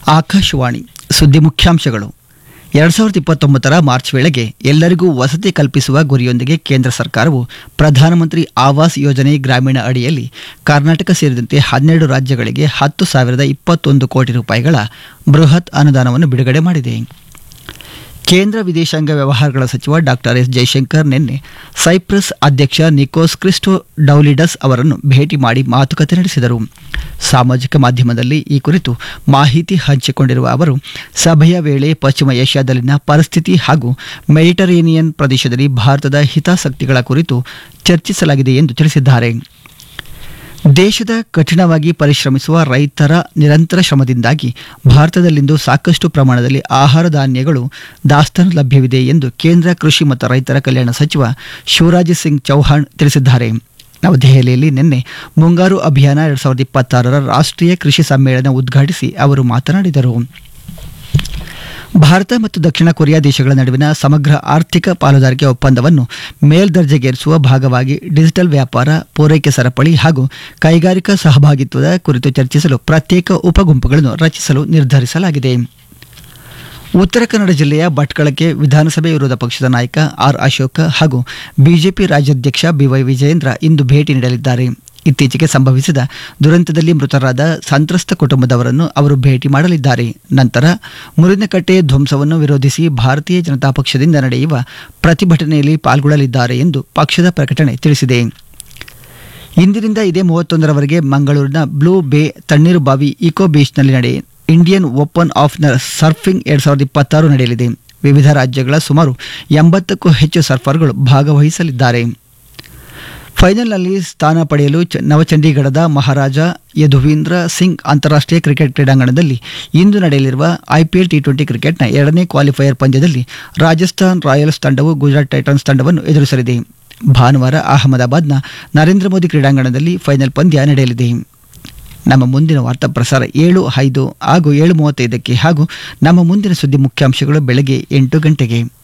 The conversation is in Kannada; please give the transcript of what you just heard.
ಆಕಾಶವಾಣಿ ಸುದ್ದಿ ಮುಖ್ಯಾಂಶಗಳು ಎರಡು ಸಾವಿರದ ಇಪ್ಪತ್ತೊಂಬತ್ತರ ಮಾರ್ಚ್ ವೇಳೆಗೆ ಎಲ್ಲರಿಗೂ ವಸತಿ ಕಲ್ಪಿಸುವ ಗುರಿಯೊಂದಿಗೆ ಕೇಂದ್ರ ಸರ್ಕಾರವು ಪ್ರಧಾನಮಂತ್ರಿ ಆವಾಸ್ ಯೋಜನೆ ಗ್ರಾಮೀಣ ಅಡಿಯಲ್ಲಿ ಕರ್ನಾಟಕ ಸೇರಿದಂತೆ ಹನ್ನೆರಡು ರಾಜ್ಯಗಳಿಗೆ ಹತ್ತು ಸಾವಿರದ ಇಪ್ಪತ್ತೊಂದು ಕೋಟಿ ರೂಪಾಯಿಗಳ ಬೃಹತ್ ಅನುದಾನವನ್ನು ಬಿಡುಗಡೆ ಮಾಡಿದೆ ಕೇಂದ್ರ ವಿದೇಶಾಂಗ ವ್ಯವಹಾರಗಳ ಸಚಿವ ಡಾಕ್ಟರ್ ಎಸ್ ಜೈಶಂಕರ್ ನಿನ್ನೆ ಸೈಪ್ರಸ್ ಅಧ್ಯಕ್ಷ ನಿಕೋಸ್ ಕ್ರಿಸ್ಟೋ ಡೌಲಿಡಸ್ ಅವರನ್ನು ಭೇಟಿ ಮಾಡಿ ಮಾತುಕತೆ ನಡೆಸಿದರು ಸಾಮಾಜಿಕ ಮಾಧ್ಯಮದಲ್ಲಿ ಈ ಕುರಿತು ಮಾಹಿತಿ ಹಂಚಿಕೊಂಡಿರುವ ಅವರು ಸಭೆಯ ವೇಳೆ ಪಶ್ಚಿಮ ಏಷ್ಯಾದಲ್ಲಿನ ಪರಿಸ್ಥಿತಿ ಹಾಗೂ ಮೆಡಿಟರೇನಿಯನ್ ಪ್ರದೇಶದಲ್ಲಿ ಭಾರತದ ಹಿತಾಸಕ್ತಿಗಳ ಕುರಿತು ಚರ್ಚಿಸಲಾಗಿದೆ ಎಂದು ತಿಳಿಸಿದ್ದಾರೆ ದೇಶದ ಕಠಿಣವಾಗಿ ಪರಿಶ್ರಮಿಸುವ ರೈತರ ನಿರಂತರ ಶ್ರಮದಿಂದಾಗಿ ಭಾರತದಲ್ಲಿಂದು ಸಾಕಷ್ಟು ಪ್ರಮಾಣದಲ್ಲಿ ಆಹಾರ ಧಾನ್ಯಗಳು ದಾಸ್ತಾನು ಲಭ್ಯವಿದೆ ಎಂದು ಕೇಂದ್ರ ಕೃಷಿ ಮತ್ತು ರೈತರ ಕಲ್ಯಾಣ ಸಚಿವ ಶಿವರಾಜ್ ಸಿಂಗ್ ಚೌಹಾಣ್ ತಿಳಿಸಿದ್ದಾರೆ ನವದೆಹಲಿಯಲ್ಲಿ ನಿನ್ನೆ ಮುಂಗಾರು ಅಭಿಯಾನ ಎರಡು ಸಾವಿರದ ಇಪ್ಪತ್ತಾರರ ರಾಷ್ಟ್ರೀಯ ಕೃಷಿ ಸಮ್ಮೇಳನ ಉದ್ಘಾಟಿಸಿ ಅವರು ಮಾತನಾಡಿದರು ಭಾರತ ಮತ್ತು ದಕ್ಷಿಣ ಕೊರಿಯಾ ದೇಶಗಳ ನಡುವಿನ ಸಮಗ್ರ ಆರ್ಥಿಕ ಪಾಲುದಾರಿಕೆ ಒಪ್ಪಂದವನ್ನು ಮೇಲ್ದರ್ಜೆಗೇರಿಸುವ ಭಾಗವಾಗಿ ಡಿಜಿಟಲ್ ವ್ಯಾಪಾರ ಪೂರೈಕೆ ಸರಪಳಿ ಹಾಗೂ ಕೈಗಾರಿಕಾ ಸಹಭಾಗಿತ್ವದ ಕುರಿತು ಚರ್ಚಿಸಲು ಪ್ರತ್ಯೇಕ ಉಪಗುಂಪುಗಳನ್ನು ರಚಿಸಲು ನಿರ್ಧರಿಸಲಾಗಿದೆ ಉತ್ತರ ಕನ್ನಡ ಜಿಲ್ಲೆಯ ಭಟ್ಕಳಕ್ಕೆ ವಿಧಾನಸಭೆ ವಿರೋಧ ಪಕ್ಷದ ನಾಯಕ ಆರ್ ಅಶೋಕ ಹಾಗೂ ಬಿಜೆಪಿ ರಾಜ್ಯಾಧ್ಯಕ್ಷ ಬಿವೈ ವಿಜಯೇಂದ್ರ ಇಂದು ಭೇಟಿ ನೀಡಲಿದ್ದಾರೆ ಇತ್ತೀಚೆಗೆ ಸಂಭವಿಸಿದ ದುರಂತದಲ್ಲಿ ಮೃತರಾದ ಸಂತ್ರಸ್ತ ಕುಟುಂಬದವರನ್ನು ಅವರು ಭೇಟಿ ಮಾಡಲಿದ್ದಾರೆ ನಂತರ ಮುರಿನಕಟ್ಟೆ ಧ್ವಂಸವನ್ನು ವಿರೋಧಿಸಿ ಭಾರತೀಯ ಜನತಾ ಪಕ್ಷದಿಂದ ನಡೆಯುವ ಪ್ರತಿಭಟನೆಯಲ್ಲಿ ಪಾಲ್ಗೊಳ್ಳಲಿದ್ದಾರೆ ಎಂದು ಪಕ್ಷದ ಪ್ರಕಟಣೆ ತಿಳಿಸಿದೆ ಇಂದಿನಿಂದ ಇದೇ ಮೂವತ್ತೊಂದರವರೆಗೆ ಮಂಗಳೂರಿನ ಬ್ಲೂ ಬೇ ತಣ್ಣೀರುಬಾವಿ ಇಕೋ ಬೀಚ್ನಲ್ಲಿ ನಡೆಯ ಇಂಡಿಯನ್ ಓಪನ್ ಆಫ್ ನ ಸರ್ಫಿಂಗ್ ಎರಡ್ ಸಾವಿರದ ಇಪ್ಪತ್ತಾರು ನಡೆಯಲಿದೆ ವಿವಿಧ ರಾಜ್ಯಗಳ ಸುಮಾರು ಎಂಬತ್ತಕ್ಕೂ ಹೆಚ್ಚು ಸರ್ಫರ್ಗಳು ಭಾಗವಹಿಸಲಿದ್ದಾರೆ ಫೈನಲ್ನಲ್ಲಿ ಸ್ಥಾನ ಪಡೆಯಲು ಚ- ನವಚಂಡೀಗಢದ ಮಹಾರಾಜ ಯದುವೀಂದ್ರ ಸಿಂಗ್ ಅಂತಾರಾಷ್ಟ್ರೀಯ ಕ್ರಿಕೆಟ್ ಕ್ರೀಡಾಂಗಣದಲ್ಲಿ ಇಂದು ನಡೆಯಲಿರುವ ಐಪಿಎಲ್ ಟಿ ಟ್ವೆಂಟಿ ಕ್ರಿಕೆಟ್ನ ಎರಡನೇ ಕ್ವಾಲಿಫೈಯರ್ ಪಂದ್ಯದಲ್ಲಿ ರಾಜಸ್ಥಾನ್ ರಾಯಲ್ಸ್ ತಂಡವು ಗುಜರಾತ್ ಟೈಟನ್ಸ್ ತಂಡವನ್ನು ಎದುರಿಸಲಿದೆ ಭಾನುವಾರ ಅಹಮದಾಬಾದ್ನ ನರೇಂದ್ರ ಮೋದಿ ಕ್ರೀಡಾಂಗಣದಲ್ಲಿ ಫೈನಲ್ ಪಂದ್ಯ ನಡೆಯಲಿದೆ ನಮ್ಮ ಮುಂದಿನ ವಾರ್ತಾ ಪ್ರಸಾರ ಏಳು ಐದು ಹಾಗೂ ಏಳು ಮೂವತ್ತೈದಕ್ಕೆ ಹಾಗೂ ನಮ್ಮ ಮುಂದಿನ ಸುದ್ದಿ ಮುಖ್ಯಾಂಶಗಳು ಬೆಳಗ್ಗೆ ಎಂಟು ಗಂಟೆಗೆ